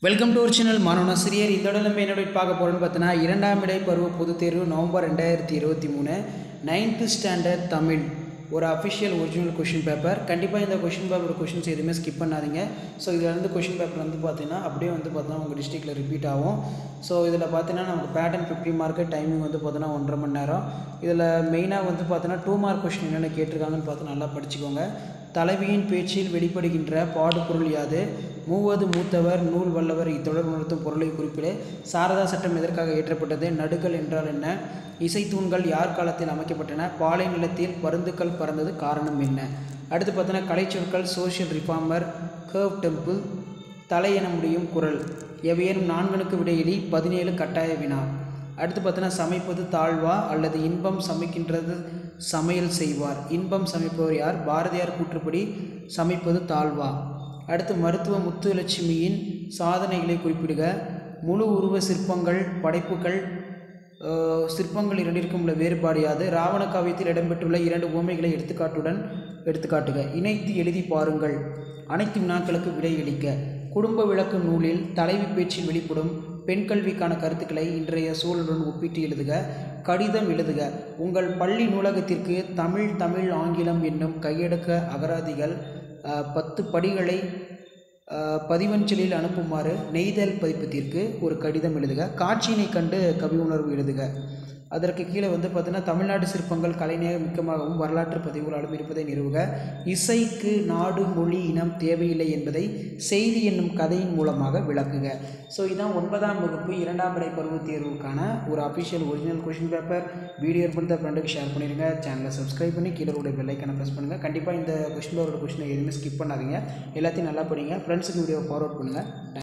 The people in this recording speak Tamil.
வெல்கம் டு ஒரு சேனல் மாணவனாசிரியர் இந்த இடம் நம்ம என்னோட பார்க்க போகிறோம்னு பார்த்தோன்னா இரண்டாம் இடை பருவ பொதுத் தேர்வு நவம்பர் ரெண்டாயிரத்தி இருபத்தி மூணு நைன்த்து ஸ்டாண்டர்ட் தமிழ் ஒரு அஃபிஷியல் ஒரிஜினல் கொஷின் பேப்பர் கண்டிப்பாக இந்த கொஷின் பேப்பரோட கொஷின்ஸ் எதுவுமே ஸ்கிப் பண்ணாதீங்க ஸோ இதில் இருந்து கொஷின் பேப்பர் வந்து பார்த்தீங்கன்னா அப்படியே வந்து பார்த்தோன்னா உங்கள் டிஸ்ட்ரிக்டில் ரிப்பீட் ஆகும் ஸோ இதில் பார்த்தீங்கன்னா நமக்கு பேட்டர்ன் ஃபிஃப்டி மார்க்கு டைமிங் வந்து பார்த்தோன்னா ஒன்றரை மணி நேரம் இதில் மெயினாக வந்து பார்த்தோன்னா டூ மார்க் கொஷின் என்னென்ன கேட்டிருக்காங்கன்னு பார்த்து நல்லா படிச்சுக்கோங்க தலைவியின் பேச்சில் வெளிப்படுகின்ற பாடுபொருள் யாது மூவது மூத்தவர் நூல் வல்லவர் இத்தொடர் உணர்த்தும் பொருளை குறிப்பிடு சாரதா சட்டம் எதற்காக இயற்றப்பட்டது நடுகள் என்றால் என்ன இசைத்தூண்கள் யார் காலத்தில் அமைக்கப்பட்டன பாலை நிலத்தில் பருந்துக்கள் பறந்தது காரணம் என்ன அடுத்து பார்த்தோன்னா கலைச்சொற்கள் சோஷியல் ரிஃபார்மர் கர்வ் டெம்பிள் தலை என முடியும் குரல் எவையேனும் நான்கனுக்கு விடையிலி பதினேழு கட்டாய வினா அடுத்து பார்த்தோன்னா சமைப்பது தாழ்வா அல்லது இன்பம் சமைக்கின்றது சமையல் செய்வார் இன்பம் சமைப்பவர் யார் பாரதியார் கூற்றுப்படி சமைப்பது தாழ்வா அடுத்து மருத்துவ முத்துலட்சுமியின் சாதனைகளை குறிப்பிடுக முழு உருவ சிற்பங்கள் படைப்புகள் அஹ், சிற்பங்கள் இரண்டிற்கும் உள்ள வேறுபாடு யாது ராவண காவியத்தில் இடம்பெற்றுள்ள இரண்டு உவமைகளை எடுத்துக்காட்டுடன் எடுத்துக்காட்டுக இணைத்து எழுதி பாருங்கள் அனைத்து வினாக்களுக்கு விடையளிக்க குடும்ப விளக்கு நூலில் தலைவி பேச்சில் வெளிப்படும் பெண் கல்விக்கான கருத்துக்களை இன்றைய சூழலுடன் ஒப்பிட்டு எழுதுக கடிதம் எழுதுக உங்கள் பள்ளி நூலகத்திற்கு தமிழ் தமிழ் ஆங்கிலம் என்னும் கையடக்க அகராதிகள் அஹ், பத்து படிகளை அஹ், பதிவஞ்சலில் அனுப்புமாறு நெய்தல் பதிப்பத்திற்கு ஒரு கடிதம் எழுதுக காட்சியினை கண்டு கவி உணர்வு எழுதுக அதற்கு கீழே வந்து பார்த்தீங்கன்னா தமிழ்நாடு சிற்பங்கள் கலைநேய மிக்கமாகவும் வரலாற்று பதிவுகளாலும் இருப்பதை நிறுவுக இசைக்கு நாடு மொழி இனம் தேவையில்லை என்பதை செய்தி என்னும் கதையின் மூலமாக விளக்குக ஸோ இதான் ஒன்பதாம் வகுப்பு இரண்டாம் படை பருவத் தேர்வுக்கான ஒரு official original question paper video ஏற்படுத்த ஃப்ரெண்டுக்கு ஷேர் பண்ணிடுங்க சேனலை சப்ஸ்கிரைப் பண்ணி கீழே உடைய பெல்லைக்கான ப்ரெஸ் பண்ணுங்கள் கண்டிப்பாக இந்த கொஷின் பேப்பரோட கொஷினை எதுவுமே ஸ்கிப் பண்ணாதீங்க எல்லாத்தையும் நல்லா படிங்க ஃப்ரெண்ட்ஸுக்கு வீடியோ ஃபார்வர்ட் பண்ணுங்கள்